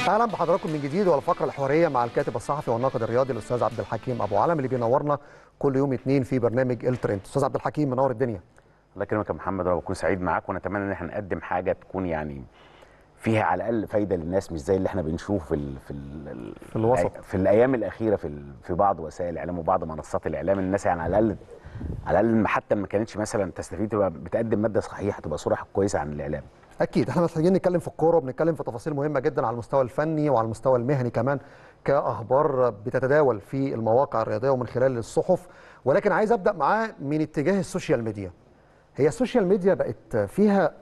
اهلا بحضراتكم من جديد والفقره الحواريه مع الكاتب الصحفي والناقد الرياضي الاستاذ عبد الحكيم ابو علم اللي بينورنا كل يوم اثنين في برنامج الترند استاذ عبد الحكيم منور الدنيا الله يكرمك يا محمد انا بكون سعيد معاك ونتمنى ان احنا نقدم حاجه تكون يعني فيها على الاقل فايده للناس مش زي اللي احنا بنشوفه في ال في ال في الوسط. في الايام الاخيره في ال في بعض وسائل الاعلام وبعض منصات الاعلام الناس يعني على الاقل على الاقل حتى ما كانتش مثلا تستفيد تبقى بتقدم ماده صحيحه تبقى صوره كويسه عن الاعلام اكيد احنا محتاجين نتكلم في الكوره وبنتكلم في تفاصيل مهمه جدا على المستوى الفني وعلى المستوى المهني كمان كاخبار بتتداول في المواقع الرياضيه ومن خلال الصحف ولكن عايز ابدا معاه من اتجاه السوشيال ميديا هي السوشيال ميديا بقت فيها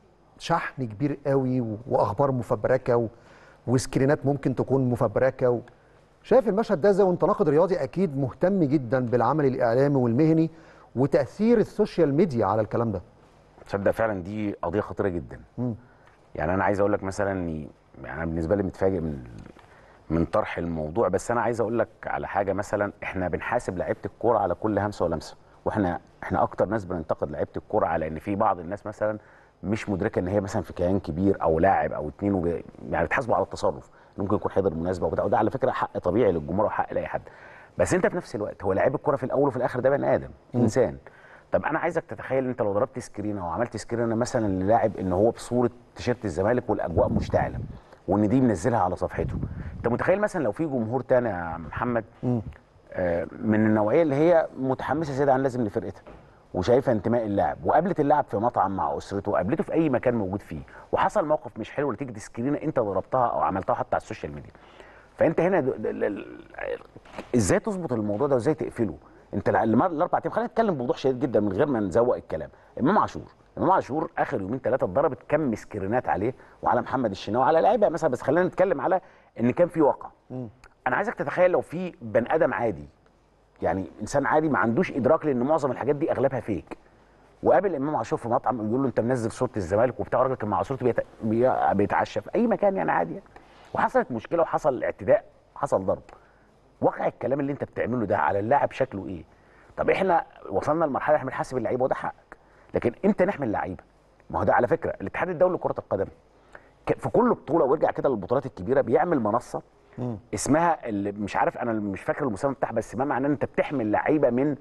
شحن كبير قوي و- واخبار مفبركه و... وسكرينات ممكن تكون مفبركه و... شايف المشهد ده ازاي وانت ناقد رياضي اكيد مهتم جدا بالعمل الاعلامي والمهني وتاثير السوشيال ميديا على الكلام ده تصدق فعلا دي قضيه خطيره جدا يعني انا عايز اقول لك مثلا اني يعني انا بالنسبه لي متفاجئ من من طرح الموضوع بس انا عايز اقول لك على حاجه مثلا احنا بنحاسب لعيبه الكوره على كل همسه ولمسه واحنا احنا اكتر ناس بننتقد لعيبه الكوره على ان في بعض الناس مثلا مش مدركه ان هي مثلا في كيان كبير او لاعب او اتنين وب... يعني بتحاسبه على التصرف ممكن يكون حضر مناسبه وبتاع وده على فكره حق طبيعي للجمهور وحق لاي حد بس انت في نفس الوقت هو لعيب الكوره في الاول وفي الاخر ده بني ادم انسان طب انا عايزك تتخيل انت لو ضربت سكرين او عملت سكرين مثلا للاعب ان هو بصوره تيشيرت الزمالك والاجواء مشتعله وان دي منزلها على صفحته انت متخيل مثلا لو في جمهور تاني يا محمد آه، من النوعيه اللي هي متحمسه زياده عن لازم لفرقتها وشايفه انتماء اللاعب وقابلت اللاعب في مطعم مع اسرته وقابلته في اي مكان موجود فيه وحصل موقف مش حلو نتيجه سكرينه انت ضربتها او عملتها حتى على السوشيال ميديا فانت هنا د- د- ال- ال- ازاي تظبط الموضوع ده وازاي تقفله انت الع- الم- الاربع ايام خلينا نتكلم بوضوح شديد جدا من غير ما نزوق الكلام امام عاشور امام عاشور اخر يومين ثلاثه اتضربت كم سكرينات عليه وعلى محمد الشناوي وعلى لعيبه مثلا بس خلينا نتكلم على ان كان في واقع انا عايزك تتخيل لو في بني ادم عادي يعني انسان عادي ما عندوش ادراك لان معظم الحاجات دي اغلبها فيك وقابل امام عاشور في مطعم يقول له انت منزل صوره الزمالك وبتاع راجل كان مع صورته بيت... بي... بيتعشى في اي مكان يعني عادي يعني. وحصلت مشكله وحصل اعتداء حصل ضرب واقع الكلام اللي انت بتعمله ده على اللاعب شكله ايه طب احنا وصلنا لمرحله احنا بنحاسب اللعيبه وده حقك لكن امتى نحمل لعيبه ما هو ده على فكره الاتحاد الدولي لكره القدم ك- في كل بطوله وارجع كده للبطولات الكبيره بيعمل منصه اسمها اللي مش عارف انا مش فاكر المسمى بتاعها بس ما معناه ان انت بتحمل لعيبه من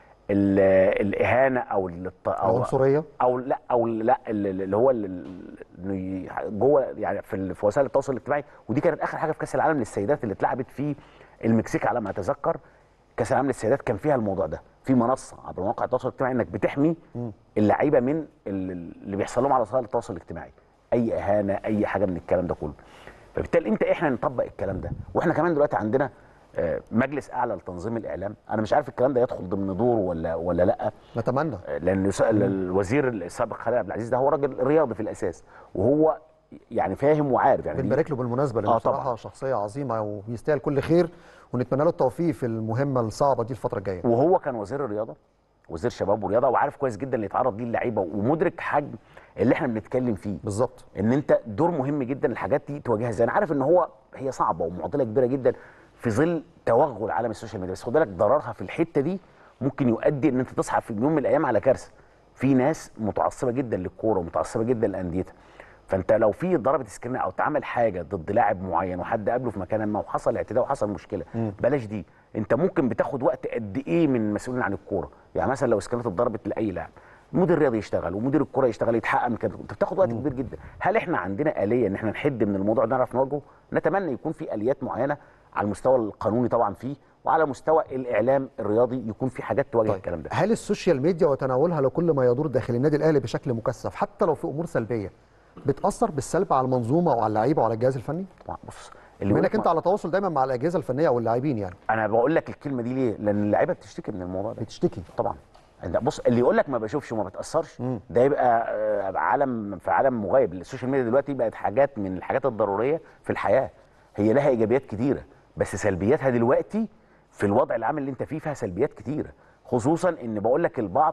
ال- الاهانه او الط- او العنصريه او لا او لا ال- ال- اللي هو ال- ال- انه ي- جوه يعني في ال- في وسائل التواصل الاجتماعي ودي كانت اخر حاجه في كاس العالم للسيدات اللي اتلعبت في المكسيك على ما اتذكر كاس العالم للسيدات كان فيها الموضوع ده في منصه عبر مواقع التواصل الاجتماعي انك بتحمي اللعيبه من ال- اللي بيحصل لهم على وسائل التواصل الاجتماعي اي اهانه اي حاجه من الكلام ده كله فبالتالي امتى احنا نطبق الكلام ده واحنا كمان دلوقتي عندنا آه، مجلس اعلى لتنظيم الاعلام انا مش عارف الكلام ده يدخل ضمن دوره ولا ولا لا نتمنى لان يس- الوزير السابق خالد عبد العزيز ده هو راجل رياضي في الاساس وهو يعني فاهم وعارف يعني دي- بنبارك له بالمناسبه لانه آه طبعاً. بصراحه شخصيه عظيمه ويستاهل كل خير ونتمنى له التوفيق في المهمه الصعبه دي الفتره الجايه وهو كان وزير الرياضه وزير شباب ورياضه وعارف كويس جدا اللي يتعرض ليه اللعيبه ومدرك حجم اللي احنا بنتكلم فيه بالظبط ان انت دور مهم جدا الحاجات دي تواجهها ازاي انا عارف ان هو هي صعبه ومعضله كبيره جدا في ظل توغل عالم السوشيال ميديا بس خد بالك ضررها في الحته دي ممكن يؤدي ان انت تصحى في يوم من الايام على كارثه في ناس متعصبه جدا للكوره ومتعصبه جدا لانديتها فانت لو في ضربت سكرين او اتعمل حاجه ضد لاعب معين وحد قابله في مكان ما وحصل اعتداء وحصل مشكله بلاش دي انت ممكن بتاخد وقت قد ايه من المسؤولين عن الكوره يعني مثلا لو سكرينات اتضربت لاي لاعب مدير رياضي يشتغل ومدير الكوره يشتغل يتحقق من كده انت بتاخد وقت كبير جدا هل احنا عندنا اليه ان احنا نحد من الموضوع ده نعرف نواجهه نتمنى يكون في اليات معينه على المستوى القانوني طبعا فيه وعلى مستوى الاعلام الرياضي يكون في حاجات تواجه طيب الكلام ده هل السوشيال ميديا وتناولها لكل ما يدور داخل النادي الاهلي بشكل مكثف حتى لو في امور سلبيه بتاثر بالسلب على المنظومه وعلى اللعيبه وعلى الجهاز الفني طبعا بص بما اللي يقول انك لك انت ما- على تواصل دايما مع الاجهزه الفنيه او اللاعبين يعني انا بقول لك الكلمه دي ليه لان اللعيبه بتشتكي من الموضوع ده بتشتكي طبعا انت بص اللي يقول لك ما بشوفش وما بتاثرش ده يبقى آه، عالم في عالم مغايب السوشيال ميديا دلوقتي بقت حاجات من الحاجات الضروريه في الحياه هي لها ايجابيات كتيره بس سلبياتها دلوقتي في الوضع العام اللي انت فيه فيها سلبيات كتيره خصوصا ان بقول لك البعض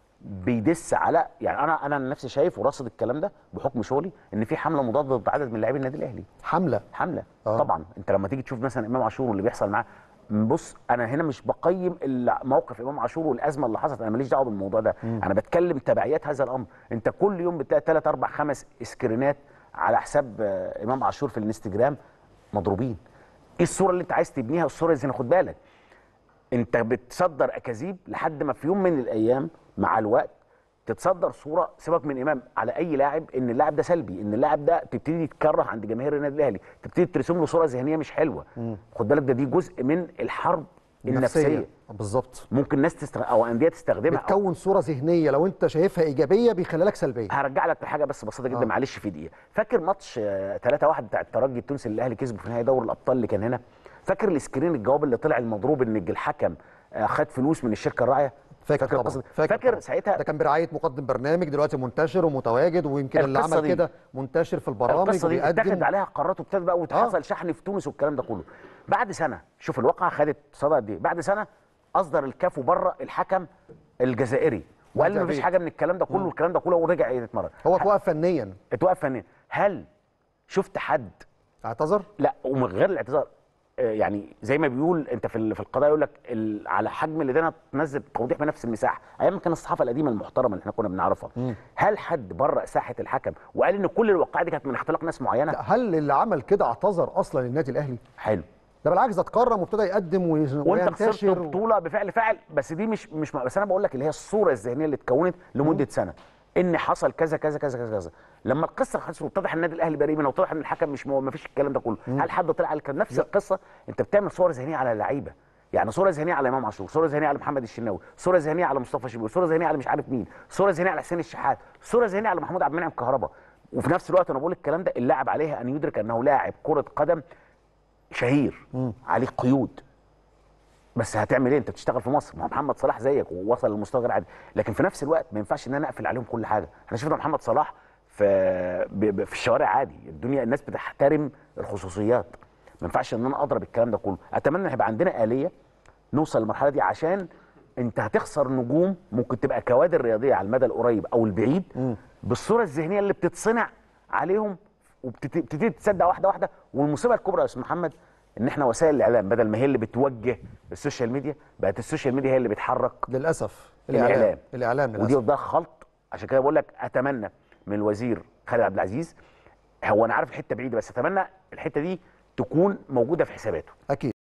بيدس على يعني انا انا نفسي شايف وراصد الكلام ده بحكم شغلي ان في حمله مضاده ضد عدد من لاعبي النادي الاهلي حمله حمله آه. آه. طبعا انت لما تيجي تشوف مثلا امام عاشور واللي بيحصل معاه بص انا هنا مش بقيم ال- موقف امام عاشور والازمه اللي حصلت انا ماليش دعوه بالموضوع ده مم. انا بتكلم تبعيات هذا الامر انت كل يوم بتلاقي ثلاث اربع خمس سكرينات على حساب آه، امام عاشور في الانستجرام مضروبين ايه الصوره اللي انت عايز تبنيها الصوره دي خد بالك انت بتصدر اكاذيب لحد ما في يوم من الايام مع الوقت تتصدر صوره سيبك من امام على اي لاعب ان اللاعب ده سلبي ان اللاعب ده تبتدي تكره عند جماهير النادي الاهلي تبتدي ترسم له صوره ذهنيه مش حلوه خد بالك ده دي جزء من الحرب النفسيه بالظبط ممكن ناس تستغ... او انديه تستخدمها أو... بتكون صوره ذهنيه لو انت شايفها ايجابيه بيخلي لك سلبيه هرجع لك لحاجه بس بسيطه جدا آه. معلش في دقيقه فاكر ماتش 3 1 بتاع الترجي التونسي اللي الاهلي كسبه في نهائي دوري الابطال اللي كان هنا فاكر السكرين الجواب اللي طلع المضروب ان الحكم آه، خد فلوس من الشركه الراعيه فاكر طبعا القصة دي؟ فاكر, فاكر طبعاً. ساعتها ده كان برعايه مقدم برنامج دلوقتي منتشر ومتواجد ويمكن اللي القصة عمل دي- كده منتشر في البرامج القصه دي اتاخد وبيقدم عليها قرارات وابتدى بقى وحصل شحن في تونس والكلام ده كله بعد سنه شوف الواقعه خدت صدى قد ايه بعد سنه اصدر الكاف بره الحكم الجزائري وقال له مفيش بالتأكيد. حاجه من الكلام ده كله والكلام ده كله ورجع يتمرن هو اتوقف فنيا اتوقف فنيا هل شفت حد اعتذر لا ومن غير الاعتذار آه، يعني زي ما بيقول انت في ال- في القضاء يقول لك ال- على حجم اللي تنزل توضيح بنفس المساحه ايام ما كان الصحافه القديمه المحترمه اللي احنا كنا بنعرفها هل حد برأ ساحه الحكم وقال ان كل الوقائع دي كانت من اختلاق ناس معينه لا هل اللي عمل كده اعتذر اصلا للنادي الاهلي حلو ده بالعكس ده اتكرم وابتدى يقدم وي- وانت خسرت وينتشر بطوله بفعل فاعل بس دي مش مش بس انا بقول لك اللي هي الصوره الذهنيه اللي اتكونت لمده سنه ان حصل كذا كذا كذا كذا كذا لما القصه خسر واتضح النادي الاهلي بريء منها واتضح ان الحكم مش مو... ما فيش الكلام ده كله هل حد طلع قال كان نفس القصه انت بتعمل صور ذهنيه على اللعيبه يعني صوره ذهنيه على امام عاشور صوره ذهنيه على محمد الشناوي صوره ذهنيه على مصطفى شيبوي صوره ذهنيه على مش عارف مين صوره ذهنيه على حسين الشحات صوره ذهنيه على محمود عبد المنعم كهربا وفي نفس الوقت انا بقول الكلام ده اللاعب عليه ان يدرك انه لاعب كره قدم شهير عليه قيود بس هتعمل ايه انت بتشتغل في مصر ما هو محمد صلاح زيك ووصل لمستوى غير عادي لكن في نفس الوقت ما ينفعش ان انا اقفل عليهم كل حاجه احنا شفنا محمد صلاح في ب- ب- في الشوارع عادي الدنيا الناس بتحترم الخصوصيات ما ينفعش ان انا اضرب الكلام ده كله اتمنى ان يبقى عندنا اليه نوصل للمرحله دي عشان انت هتخسر نجوم ممكن تبقى كوادر رياضيه على المدى القريب او البعيد بالصوره الذهنيه اللي بتتصنع عليهم وبتبتدي تصدق واحده واحده والمصيبه الكبرى يا استاذ محمد ان احنا وسائل الاعلام بدل ما هي اللي بتوجه السوشيال ميديا بقت السوشيال ميديا هي اللي بتحرك للاسف الاعلام الاعلام الاعلام ودي للاسف ده خلط عشان كده بقول لك اتمنى من الوزير خالد عبد العزيز هو انا عارف الحته بعيده بس اتمنى الحته دي تكون موجوده في حساباته اكيد